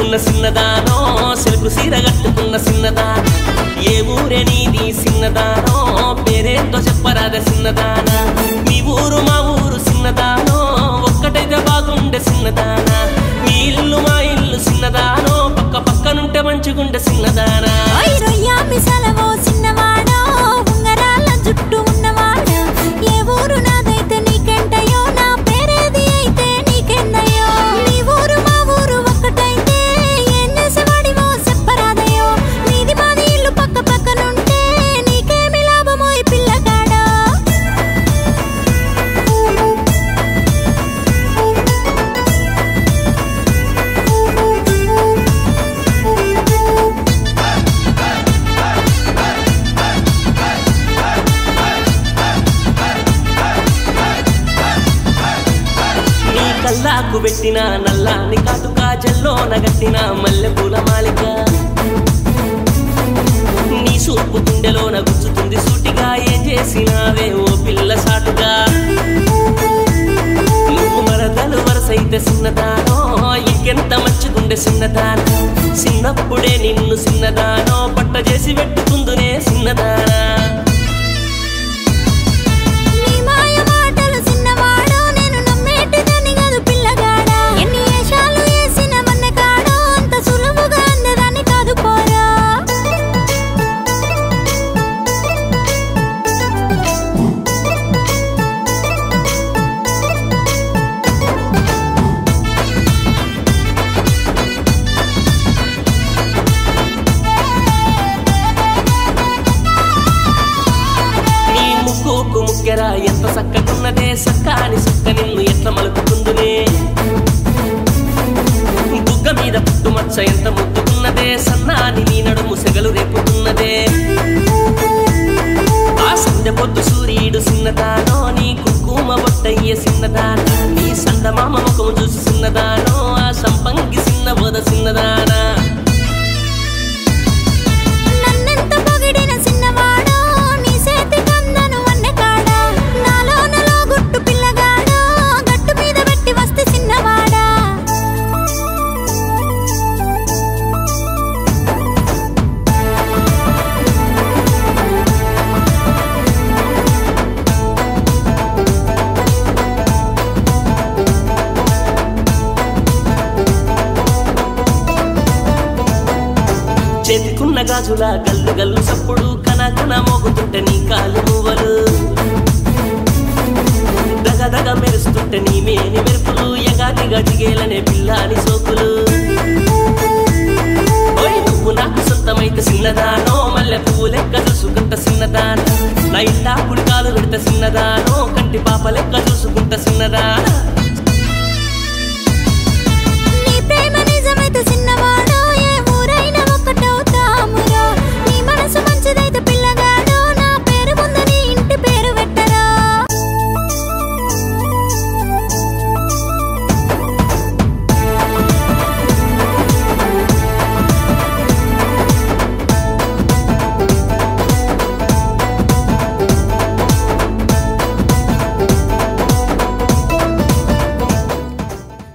కట్టుకున్న సిన్నదానో సెలుపు సీర కట్టుకున్న సిన్నదాన ఏ ఊరే నీది సిన్నదానో పేరేంటో చెప్పరాద సిన్నదాన మీ ఊరు మా ఊరు సిన్నదానో ఒక్కటైతే బాగుండే సిన్నదాన మీ ఇల్లు మా ఇల్లు సిన్నదానో పక్క పక్కనుంటే మంచిగుండే సిన్నదానా ఓయ్ రొయ్య మిసలవో చిన్నవాడా ఉంగరాల జుట్టు ఉన్నవాడా ఏ ఊరు నాదైతే నీకెంటయో నా పేరేది అయితే నీకెందయ్యో నీ ఊరు మా ఊరు ఒక్కటైతే ఏం చేసేవాడివో చెప్పరాదయ్యో నీది మాది ఇల్లు పక్క పక్కనుంటే నీకేమి లాభమో ఈ పిల్లగాడా నీ కల్లాకు పెట్టిన నల్లాని కాటు కాజల్లో నగట్టిన మల్లెపూల మాలిక నీ సూపు గుండెలోన గుచ్చుతుంది సూటిగా ఏం చేసినావే ఓ పిల్ల సాటుగా నువ్వు మరదలు వరసైతే సిన్నదానో ఇంకెంత మంచిగుండె సిన్నదాన చిన్నప్పుడే నిన్ను సిన్నదానో పట్ట చేసి పెట్టుకుందునే సిన్నదానా నీ మాయ మాటలు చిన్నవాడా నేను నమ్మేటిదని కాదు పిల్లగాడా ఎన్ని వేషాలు వేసిన మన్నకాడో అంత సులువుగా అందదాన్ని కాదు పోరా నీ ముక్కుకు ముక్కెరా ఎంత చక్కగున్నదే సక్కాని సుక్క నిన్ను ఎట్ల మలుపుకుందునే బుగ్గ మీద పుట్టుమచ్చ ఎంత ముద్దుకున్నదే సన్నాని నీ నడుము సెగలు రేపుతున్నదే ఆ సందె పొద్దు సూర్యుడు సిన్నదానో నీ కుంకుమ బొట్టయ్య సిన్నదానా నీ సందమామ ముఖము చూసి సిన్నదానో ఆ సంపంగి సిన్న బోద సిన్నదానా నన్నెంత పొగిడిన చిన్నవాడా నీ చేతి కందను వన్నెకాడా నాలో నలో గుట్టు పిల్లగాడా గట్టు మీద పెట్టి వస్తే చిన్నవాడా చేతికున్న గాజుల గల్లు గల్లు సప్పుడు కన కన మోగుతుంటే నీ కాలు మువ్వలు దగ దగ మెరుస్తుంటే నీ మేని మెరుపులు ఎగాదిగా జిగేలనే పిల్లాని సోకులు ఓయ్ నువ్వు నాకు సొంతమైతే సిన్నదానో మల్లె పువ్వు లెక్క చూసుకుంట సిన్నదాన నా ఇంటా కుడికాలు పెడితే సిన్నదానో కంటి పాప లెక్క చూసుకుంట సిన్నదానా